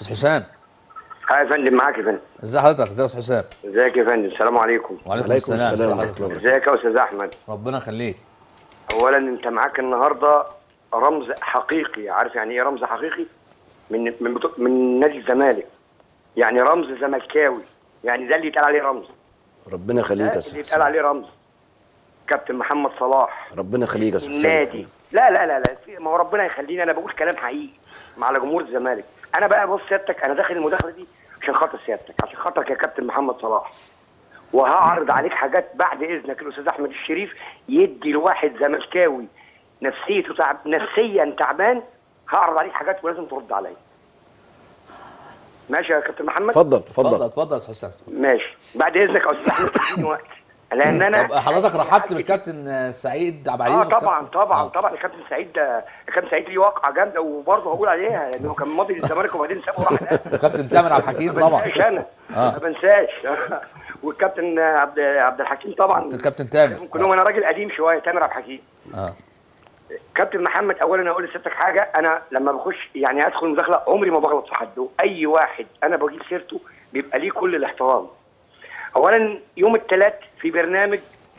استاذ حسام ها يا فندم معاك يا فندم ازي حضرتك ازي يا استاذ حسام ازيك يا فندم السلام عليكم وعليكم عليكم السلام السلام ازي ورحمة حضرتك الله ازيك يا استاذ احمد ربنا يخليك اولا انت معاك النهارده رمز حقيقي عارف يعني ايه رمز حقيقي من من بتو... من نادي الزمالك يعني رمز زملكاوي يعني ده اللي يتقال عليه رمز ربنا ده يخليك يا اللي استاذ يتقال حسام عليه رمز كابتن محمد صلاح ربنا يخليك يا استاذ حسام النادي لا لا لا لا في- ما هو ربنا يخليني انا بقول كلام حقيقي مع جمهور الزمالك انا بقى بص سيادتك انا داخل المداخله دي عشان خاطر سيادتك عشان خاطرك يا كابتن محمد صلاح وهعرض عليك حاجات بعد اذنك الاستاذ احمد الشريف يدي لواحد زملكاوي نفسيته تعب نفسيا تعبان هعرض عليك حاجات ولازم ترد عليا ماشي يا كابتن محمد اتفضل اتفضل اتفضل اتفضل يا استاذ حسام ماشي بعد اذنك يا استاذ احمد تديني وقت لان انا طب حضرتك رحبت بالكابتن آه، سعيد عبد اه العزيز طبعا والكابتن- طبعا آه. طبعا الكابتن سعيد ده الكابتن سعيد ليه واقعه جامده وبرضه هقول عليها لانه كان ماضي للزمالك وبعدين سابه وراح الأهلي. الكابتن تامر عبد الحكيم ما طبعا بنساش انا آه. ما بنساش والكابتن عبد عبد الحكيم طبعا الكابتن تامر كلهم انا راجل قديم شويه تامر عبد الحكيم اه كابتن محمد اولا اقول لسيادتك حاجه انا لما بخش يعني ادخل المداخله عمري ما بغلط في حد اي واحد انا بجيب سيرته بيبقى ليه كل الاحترام اولا يوم الثلاث في برنامج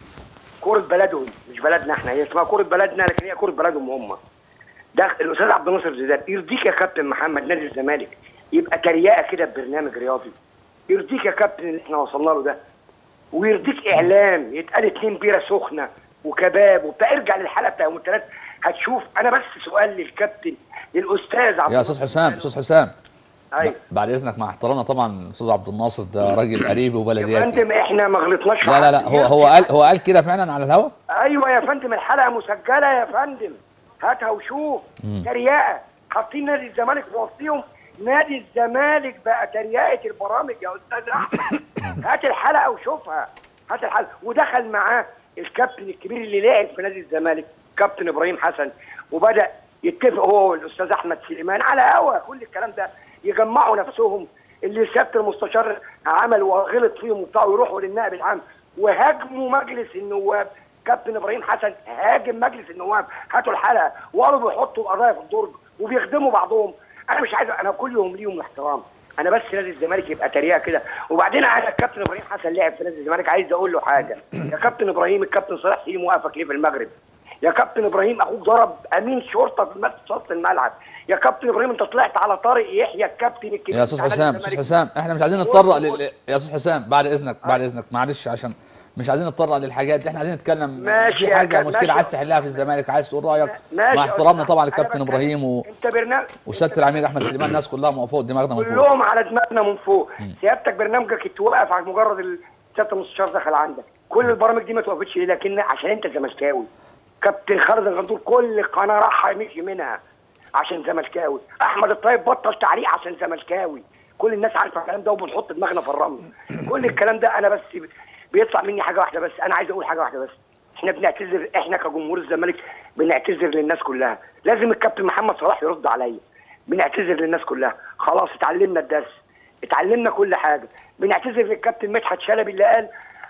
كرة بلدهم مش بلدنا احنا هي اسمها كرة بلدنا لكن هي كرة بلدهم هم ده الاستاذ عبد الناصر زيدان يرضيك يا كابتن محمد نادي الزمالك يبقى تريقه كده ببرنامج رياضي يرضيك يا كابتن اللي احنا وصلنا له ده ويرضيك اعلام يتقال اتنين بيره سخنه وكباب وبتاع ارجع للحلقه بتاع يوم الثلاث هتشوف انا بس سؤال للكابتن للاستاذ عبد يا استاذ حسام استاذ حسام ايوه بعد اذنك مع احترامنا طبعا استاذ عبد الناصر ده راجل قريب يا وبلدياتي فندم احنا ما غلطناش في لا لا لا حد. هو هو قال هو قال كده فعلا على الهوا ايوه يا فندم الحلقه مسجله يا فندم هاتها وشوف تريقه حاطين نادي الزمالك في وسطهم نادي الزمالك بقى تريقه البرامج يا استاذ احمد هات الحلقه وشوفها هات الحلقه ودخل معاه الكابتن الكبير اللي لعب في نادي الزمالك كابتن ابراهيم حسن وبدا يتفق هو والاستاذ احمد سليمان على هوا كل الكلام ده يجمعوا نفسهم اللي سياده المستشار عمل وغلط فيهم وبتاع ويروحوا للنائب العام وهاجموا مجلس النواب كابتن ابراهيم حسن هاجم مجلس النواب هاتوا الحلقه وقالوا بيحطوا القضايا في الدرج وبيخدموا بعضهم انا مش عايز انا كل يوم ليهم احترام انا بس نادي الزمالك يبقى تريقه كده وبعدين انا الكابتن ابراهيم حسن لعب في نادي الزمالك عايز اقول له حاجه يا كابتن ابراهيم الكابتن صلاح سليم وقفك ليه في المغرب يا كابتن ابراهيم اخوك ضرب امين شرطه في مسجد وسط الملعب يا كابتن ابراهيم انت طلعت على طارق يحيى الكابتن الكبير يا استاذ بتاع نادي حسام الزمالك. استاذ حسام احنا مش عايزين نتطرق لل... يا استاذ حسام بعد اذنك بعد اذنك معلش عشان مش عايزين نتطرق للحاجات دي احنا عايزين نتكلم ماشي في يا حاجه كابتن، مشكله ماشي. عايز تحلها في الزمالك عايز تقول رايك ماشي مع يا احترامنا أستاذ. طبعا أنا للكابتن بتكلم- ابراهيم و... انت برنامج وسياده العميد احمد سليمان الناس كلها موقفه فوق دماغنا من فوق كلهم على دماغنا من فوق سيادتك برنامجك اتوقف على مجرد ال- سياده المستشار دخل عندك كل البرامج دي ما توقفتش ليه لكن عشان انت زملكاوي كابتن خالد الغندور كل قناه راح مشي منها عشان زملكاوي احمد الطيب بطل تعليق عشان زملكاوي كل الناس عارفه الكلام ده وبنحط دماغنا في الرمل كل الكلام ده انا بس بيطلع مني حاجه واحده بس انا عايز اقول حاجه واحده بس احنا بنعتذر احنا كجمهور الزمالك بنعتذر للناس كلها لازم الكابتن محمد صلاح يرد عليا بنعتذر للناس كلها خلاص اتعلمنا الدرس اتعلمنا كل حاجه بنعتذر للكابتن مدحت شلبي اللي قال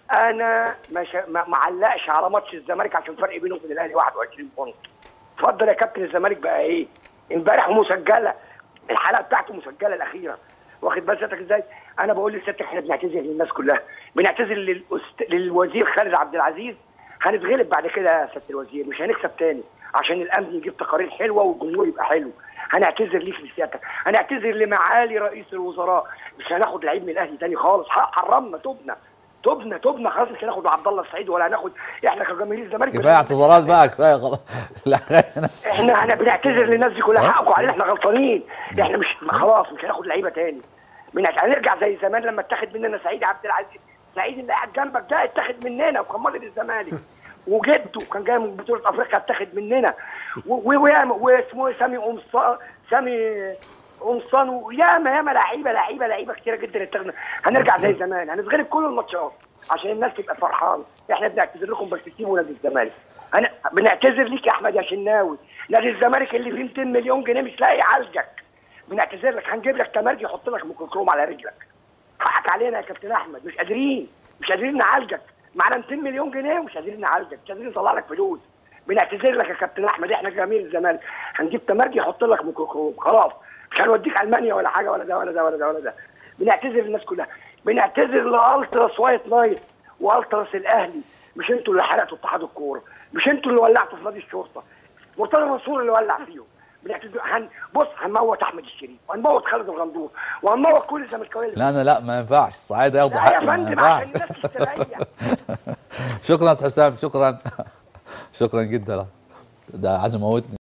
انا ما شا- ما ما علقش على ماتش الزمالك عشان فرق بينه وبين الاهلي 21 بونت اتفضل يا كابتن الزمالك بقى ايه امبارح مسجله الحلقه بتاعته مسجله الاخيره واخد بال سيادتك ازاي انا بقول لسيادتك احنا بنعتذر للناس كلها بنعتذر للأست... للوزير خالد عبد العزيز هنتغلب بعد كده يا سياده الوزير مش هنكسب تاني عشان الامن يجيب تقارير حلوه والجمهور يبقى حلو هنعتذر ليك لسيادتك هنعتذر لمعالي رئيس الوزراء مش هناخد لعيب من الاهلي تاني خالص ح- حرمنا تبنا تبنا تبنا خلاص مش هناخد عبد الله السعيد ولا هناخد احنا كجماهير الزمالك كفايه اعتذارات بقى كفايه خلاص لا احنا احنا بنعتذر للناس دي كلها حقكم علينا احنا غلطانين احنا مش خلاص مش هناخد لعيبه تاني بنعت- هنرجع زي زمان لما اتاخد مننا سعيد عبد العزيز سعيد اللي قاعد جنبك ده اتاخد مننا وكان ماضي للزمالك وجده كان جاي من بطوله افريقيا اتاخد مننا و- و- وياما- واسمه إيه؟ سامي قمصان سامي قمصان وياما ياما لعيبه لعيبه لعيبه كتيره جدا اتاخدنا هنرجع زي زمان هنتغلب كل الماتشات عشان الناس تبقى فرحانه احنا بنعتذر لكم بس تسيبوا نادي الزمالك انا بنعتذر ليك يا احمد يا شناوي نادي الزمالك اللي فيه 200 مليون جنيه مش لاقي يعالجك بنعتذر لك هنجيب لك تمرجي يحط لك ميكروكروم على رجلك حقك علينا يا كابتن احمد مش قادرين مش قادرين نعالجك معانا 200 مليون جنيه ومش قادرين نعالجك مش قادرين نطلع لك فلوس بنعتذر لك يا كابتن احمد احنا جماهير الزمالك هنجيب تمرجي يحط لك ميكروكروم خلاص مش هنوديك المانيا ولا حاجه ولا ده ولا ده ولا ده ولا ده بنعتذر للناس كلها بنعتذر لالتراس وايت نايت والتراس الاهلي مش انتوا اللي حرقتوا اتحاد الكوره مش انتوا اللي ولعتوا في نادي الشرطه مرتضى منصور اللي ولع فيهم بنعتذر هن بص هنموت احمد الشريف وهنموت خالد الغندور وهنموت كل الزملكاويه اللي لا انا لا ما ينفعش الصعايده ياخدوا لا يا حقي ما فندم عشان ينفعش الناس تستريح شكرا يا أستاذ حسام شكرا شكرا جدا ده عايز يموتني